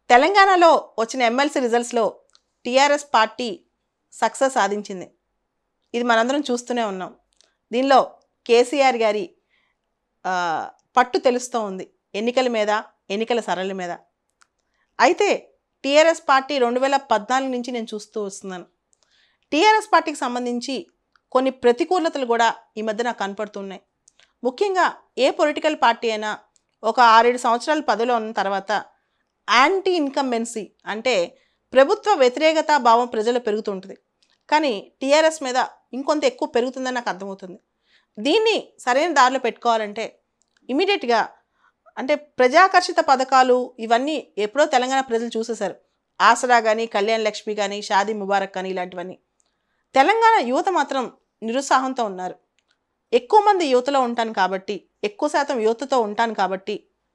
తెలంగాణలో వచ్చిన ఎమ్మెల్సీ రిజల్ట్స్లో టీఆర్ఎస్ పార్టీ సక్సెస్ సాధించింది ఇది మనందరం చూస్తూనే ఉన్నాం దీనిలో కేసీఆర్ గారి ఆ, పట్టు తెలుస్తూ ఉంది ఎన్నికల మీద ఎన్నికల సరళి మీద అయితే టీఆర్ఎస్ పార్టీ రెండు వేల పద్నాలుగు నుంచి నేను చూస్తూ వస్తున్నాను టీఆర్ఎస్ పార్టీకి సంబంధించి కొన్ని ప్రతికూలతలు కూడా ఈ మధ్య నాకు కనపడుతున్నాయి ముఖ్యంగా ఏ పొలిటికల్ పార్టీ అయినా ఒక ఆరేడు సంవత్సరాల పదవిలో ఉన్న తర్వాత యాంటీ ఇన్కంబెన్సీ అంటే ప్రభుత్వ వ్యతిరేకత భావం ప్రజలు పెరుగుతుంటుంది కానీ టీఆర్ఎస్ మీద ఇంకొంత ఎక్కువ పెరుగుతుందని నాకు అర్థమవుతుంది దీన్ని సరైన దారిలో పెట్టుకోవాలంటే ఇమీడియట్గా అంటే ప్రజాకర్షిత పథకాలు ఇవన్నీ ఎప్పుడో తెలంగాణ ప్రజలు చూసేశారు ఆసరా కానీ కళ్యాణ్ లక్ష్మి కానీ షాదీ ముబారక్ కానీ ఇలాంటివన్నీ తెలంగాణ యువత మాత్రం నిరుత్సాహంతో ఉన్నారు ఎక్కువ మంది యువతలో ఉంటాను కాబట్టి ఎక్కువ శాతం యువతతో ఉంటాను కాబట్టి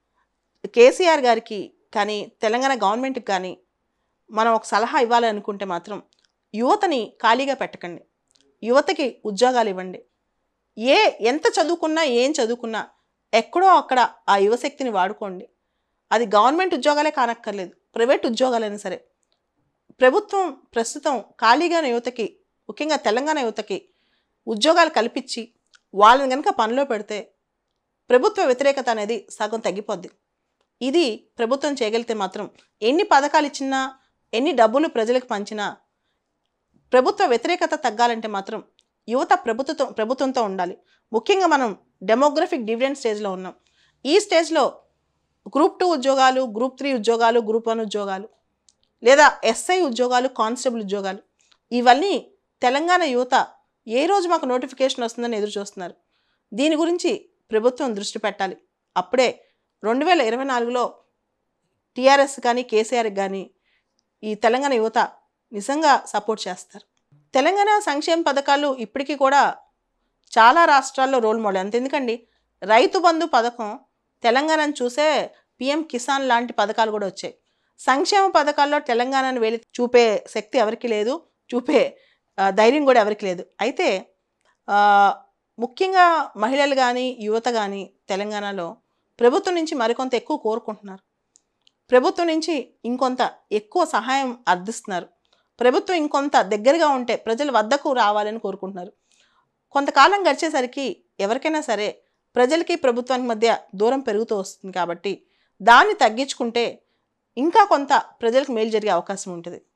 కేసీఆర్ గారికి కానీ తెలంగాణ గవర్నమెంట్కి కానీ మనం ఒక సలహా ఇవ్వాలి అనుకుంటే మాత్రం యువతని ఖాళీగా పెట్టకండి యువతకి ఉద్యోగాలు ఇవ్వండి ఏ ఎంత చదువుకున్నా ఏం చదువుకున్నా ఎక్కడో అక్కడ ఆ యువశక్తిని వాడుకోండి అది గవర్నమెంట్ ఉద్యోగాలే కానక్కర్లేదు ప్రైవేట్ ఉద్యోగాలైనా సరే ప్రభుత్వం ప్రస్తుతం ఖాళీగా ఉన్న యువతకి ముఖ్యంగా తెలంగాణ యువతకి ఉద్యోగాలు కల్పించి వాళ్ళని కనుక పనిలో పెడితే ప్రభుత్వ వ్యతిరేకత అనేది సగం తగ్గిపోద్ది ఇది ప్రభుత్వం చేయగలిగితే మాత్రం ఎన్ని పథకాలు ఇచ్చినా ఎన్ని డబ్బులు ప్రజలకు పంచినా ప్రభుత్వ వ్యతిరేకత తగ్గాలంటే మాత్రం యువత ప్రభుత్వంతో ప్రభుత్వంతో ఉండాలి ముఖ్యంగా మనం డెమోగ్రఫిక్ డివిడెండ్ స్టేజ్లో ఉన్నాం ఈ స్టేజ్లో గ్రూప్ టూ ఉద్యోగాలు గ్రూప్ త్రీ ఉద్యోగాలు గ్రూప్ వన్ ఉద్యోగాలు లేదా ఎస్ఐ ఉద్యోగాలు కానిస్టేబుల్ ఉద్యోగాలు ఇవన్నీ తెలంగాణ యువత ఏ రోజు మాకు నోటిఫికేషన్ వస్తుందని ఎదురు చూస్తున్నారు దీని గురించి ప్రభుత్వం దృష్టి పెట్టాలి అప్పుడే రెండు వేల ఇరవై నాలుగులో టీఆర్ఎస్ కానీ కేసీఆర్ కానీ ఈ తెలంగాణ యువత నిజంగా సపోర్ట్ చేస్తారు తెలంగాణ సంక్షేమ పథకాలు ఇప్పటికీ కూడా చాలా రాష్ట్రాల్లో రోల్ మోడల్ అంత ఎందుకండి రైతు బంధు పథకం తెలంగాణను చూసే పిఎం కిసాన్ లాంటి పథకాలు కూడా వచ్చాయి సంక్షేమ పథకాల్లో తెలంగాణను వెళ్ళి చూపే శక్తి ఎవరికి లేదు చూపే ఆ, ధైర్యం కూడా ఎవరికి లేదు అయితే ఆ, ముఖ్యంగా మహిళలు కానీ యువత కానీ తెలంగాణలో ప్రభుత్వం నుంచి మరికొంత ఎక్కువ కోరుకుంటున్నారు ప్రభుత్వం నుంచి ఇంకొంత ఎక్కువ సహాయం అర్థిస్తున్నారు ప్రభుత్వం ఇంకొంత దగ్గరగా ఉంటే ప్రజల వద్దకు రావాలని కోరుకుంటున్నారు కొంతకాలం గడిచేసరికి ఎవరికైనా సరే ప్రజలకి ప్రభుత్వానికి మధ్య దూరం పెరుగుతూ వస్తుంది కాబట్టి దాన్ని తగ్గించుకుంటే ఇంకా కొంత ప్రజలకు మేలు జరిగే అవకాశం ఉంటుంది